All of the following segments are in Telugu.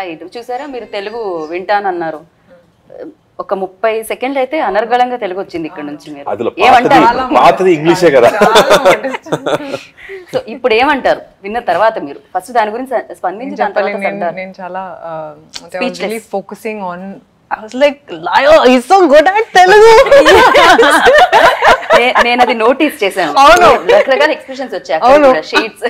రైట్ చూసారా మీరు తెలుగు వింటానన్నారు ఒక ముప్పై సెకండ్లు అయితే అనర్గళంగా తెలుగు వచ్చింది ఇక్కడ నుంచి మీరు అందులో ఏమంటారు పాతది పాతది ఇంగ్లీషే కదా సో ఇప్పుడు ఏమంటారు విన్న తర్వాత మీరు ఫస్ట్ దాని గురించి స్పందించి దాని చెప్పాలి తర్వాత నేను సర్దార్. నేను చాలా Speechless. Really focusing on I was like లయో is so good at Telugu నే- నేను అది నోటీస్ చేశాను అవును. రకరకాల ఎక్స్ప్రెషన్స్ వచ్చాయి అవును. షీట్స్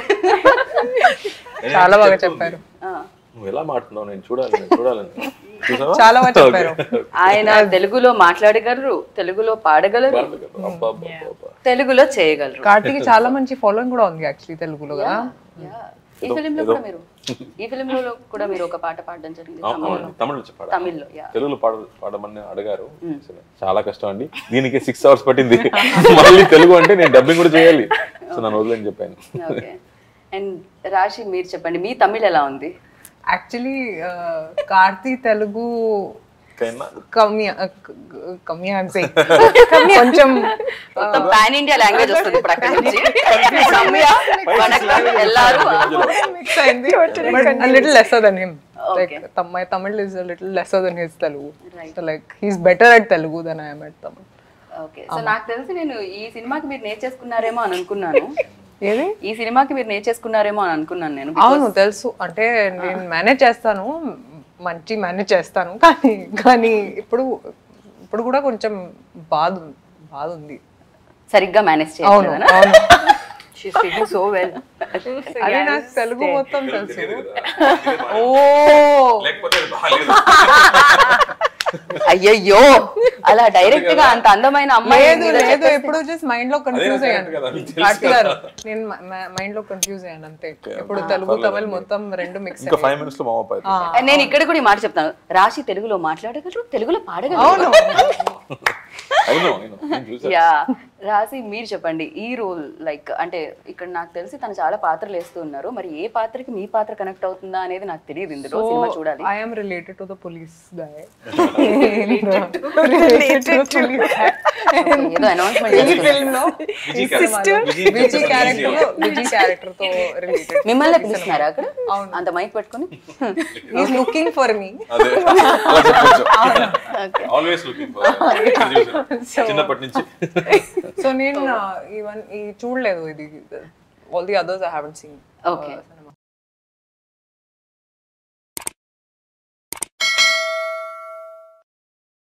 చాలా బాగా చెప్పారు నువ్వు ఎలా మాట్లాడుతున్నావు నేను చూడాలి నేను చూడాలని చూసావా? చాలా బాగా చెప్పారు ఆయన తెలుగులో మాట్లాడగలరు తెలుగులో పాడగలరు అబ్బా, అబ్బా, అబ్బా, అబ్బా. తెలుగులో చేయగలరు కార్తీక్ చాలా మంచి ఫాలోయింగ్ కూడా ఉంది యాక్చువల్లీ తెలుగులో కదా Yeah. ఈ ఫిలిం లో కూడా మీరు ఈ ఫిలిం లో కూడా మీరు ఒక పాట పాడడం జరిగింది అవును, తమిళ్ నుంచి పాడాలి. తమిళ్లో యా తెలుగులో పాడ పాడమని అడిగారు చాలా కష్టం అండి దీనికి సిక్స్ అవర్స్ పట్టింది మళ్ళీ తెలుగు అంటే నేను డబ్బింగ్ కూడా చేయాలి సో నన్ను వదిలేని చెప్పాను ఓకే అండ్ రాశి మీరు చెప్పండి మీ తమిళ్ ఎలా ఉంది యాక్చువల్లీ కార్తీ తెలుగు కైనా కమ్మి కమ్మి అంటే కొంచెం మొత్తం పాన్ ఇండియా లాంగ్వేజ్ వస్తుంది ఇప్పుడు అక్కడ నుంచి రమ్య, వణకం, ఎల్లారు మిక్స్ అయింది little lesser than him like Okay. My Tamil is little lesser than his Telugu so like he's better at Telugu than I'm at Tamil okay so నాకు తెలిసి నేను ఈ సినిమాకి మీరు నేర్చేసుకున్నారేమో అని అనుకున్నాను ఏది ఈ సినిమాకి మీరు నేర్చేసుకున్నారేమో అని అనుకున్నాను నేను అవును తెలుసు అంటే నేను మేనేజ్ చేస్తాను మంచి మేనేజ్ చేస్తాను కానీ కానీ ఇప్పుడు ఇప్పుడు కూడా కొంచెం బాధ ఉంది- బాధ ఉంది సరిగ్గా మేనేజ్ అవును చేయలేదు అవును షీస్ స్పీకింగ్ సో వెల్ అది నాకు తెలుగు మొత్తం తెలుసు ఓ లేకపోతే అది బాగాలేదు. అయ్యయ్యో అలా డైరెక్ట్ గా అంత అందమైన అమ్మాయి లేదు మీద లేదు ఎప్పుడు జస్ట్ మైండ్ లో కన్ఫ్యూజ్ అదే అయ్యాను కదా, మీకు తెలుసు కార్తీ గారు నేను మైండ్ లో కన్ఫ్యూజ్ అయ్యాను అంతే ఇప్పుడు తెలుగు తమిళ్ మొత్తం రెండు మిక్స్ ఇంకా ఫైవ్ మినిట్స్ లో మామ పోయి నేను ఇక్కడ కూడా ఈ మాట చెప్తాను రాశి తెలుగులో మాట్లాడగలరు తెలుగులో పాడగలరు అవును అయినో అయినో నేను చూసాను యా రాసి మీరు చెప్పండి ఈ రోల్ లైక్ అంటే ఇక్కడ నాకు తెలిసి తను చాలా పాత్రలు వేస్తూ ఉన్నారు మరి ఏ పాత్రకి మీ పాత్ర కనెక్ట్ అవుతుందా అనేది నాకు తెలియదు ఇందులో సినిమా చూడాలి I am related to the police guy. related to police guy. ఏదో అనౌన్స్మెంట్ ఈ film లో విజయ్ character. విజయ్ విజయ్ క్యారెక్టర్ లో విజయ్ క్యారెక్టర్ తో రిలేటెడ్ మిమ్మల్ని పిలుస్తున్నారా అక్కడ అంత మైక్ పట్టుకొని ఈస్ లుకింగ్ ఫర్ మీ అదే అలా చెప్పొచ్చు ఆల్వేస్ లుకింగ్ చిన్నప్పటి నుంచి సో నేను ఈవెన్ ఈ చూడలేదు ఇది all the others I haven't seen okay